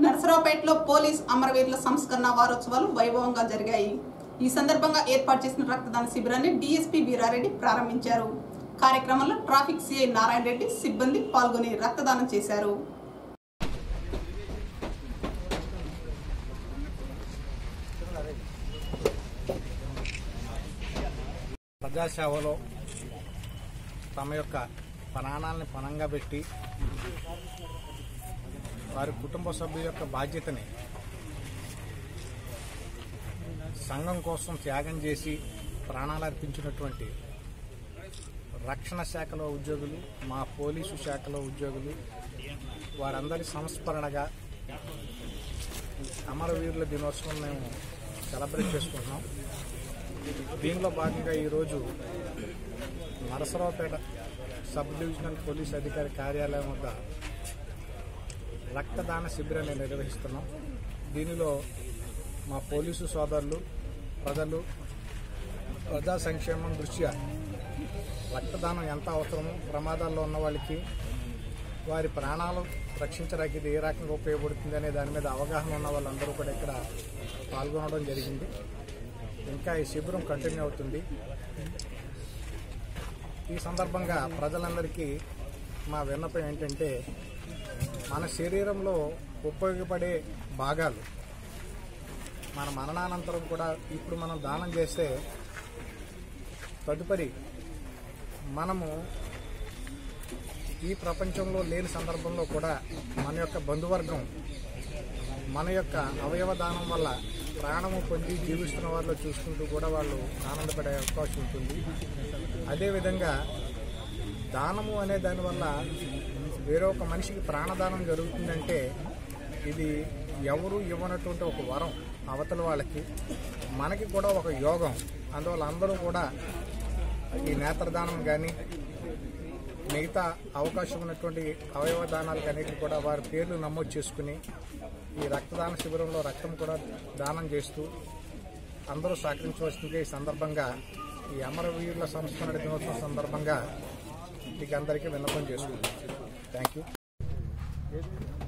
నర్సరావుపేటలో police అమరవీరుల సంస్కరణ వారోత్సవాలు వైభవంగా జరిగాయి ఈ సందర్భంగా ఏర్పాటు చేసిన రక్తదాన శిబిరాన్ని డీఎస్పీ వీరారెడ్డి ప్రారంభించారు కార్యక్రమంలో ట్రాఫిక్ సిఐ నారాయణ రెడ్డి సిబ్బంది పాల్గొని రక్తదానం చేశారు ప్రజాసేవలో తమ యొక్క ప్రాణాలని పణంగా పెట్టి వారి కుటుంబ సభ్యుల యొక్క బాధ్యతని సంఘం కోసం త్యాగం చేసి ప్రాణాలు అర్పించినటువంటి రక్షణ శాఖలో ఉద్యోగులు మా పోలీసు శాఖలో ఉద్యోగులు వారందరి సంస్మరణగా అమరవీరుల దినోత్సవం మేము సెలబ్రేట్ చేసుకుంటున్నాం దీనిలో భాగంగా ఈరోజు నరసరావుపేట సబ్ డివిజనల్ పోలీస్ అధికారి కార్యాలయం వద్ద రక్తదాన శిబిరాన్ని నిర్వహిస్తున్నాం దీనిలో మా పోలీసు సోదరులు ప్రజలు ప్రజా సంక్షేమం దృష్ట్యా రక్తదానం ఎంత అవసరమో ప్రమాదాల్లో ఉన్న వాళ్ళకి వారి ప్రాణాలు రక్షించడానికి ఇది ఏ రకంగా ఉపయోగపడుతుంది అనే దాని మీద అవగాహన ఉన్న వాళ్ళందరూ కూడా ఇక్కడ పాల్గొనడం జరిగింది ఇంకా ఈ శిబిరం కంటిన్యూ అవుతుంది ఈ సందర్భంగా ప్రజలందరికీ మా విన్నపం ఏంటంటే మన శరీరంలో ఉపయోగపడే భాగాలు మన మరణానంతరం కూడా ఇప్పుడు మనం దానం చేస్తే తదుపరి మనము ఈ ప్రపంచంలో లేని సందర్భంలో కూడా మన యొక్క బంధువర్గం మన యొక్క అవయవ దానం వల్ల ప్రాణము పొంది జీవిస్తున్న వాళ్ళు చూసుకుంటూ కూడా వాళ్ళు ఆనందపడే అవకాశం ఉంటుంది అదేవిధంగా దానము అనే దానివల్ల వేరే ఒక మనిషికి ప్రాణదానం జరుగుతుందంటే ఇది ఎవరు ఇవ్వనటువంటి ఒక వరం అవతల వాళ్ళకి మనకి కూడా ఒక యోగం అందువల్ల అందరూ కూడా ఈ నేత్రదానం కానీ మిగతా అవకాశం ఉన్నటువంటి అవయవ దానాలకు అన్నిటిని కూడా వారి పేర్లు నమోదు చేసుకుని ఈ రక్తదాన శిబిరంలో రక్తం కూడా దానం చేస్తూ అందరూ సహకరించవలసిందిగా ఈ సందర్భంగా ఈ అమరవీరుల సంస్మరణ దినోత్సవం సందర్భంగా మీకు అందరికీ విన్నపం చేసుకుంటున్నాను థ్యాంక్ యూ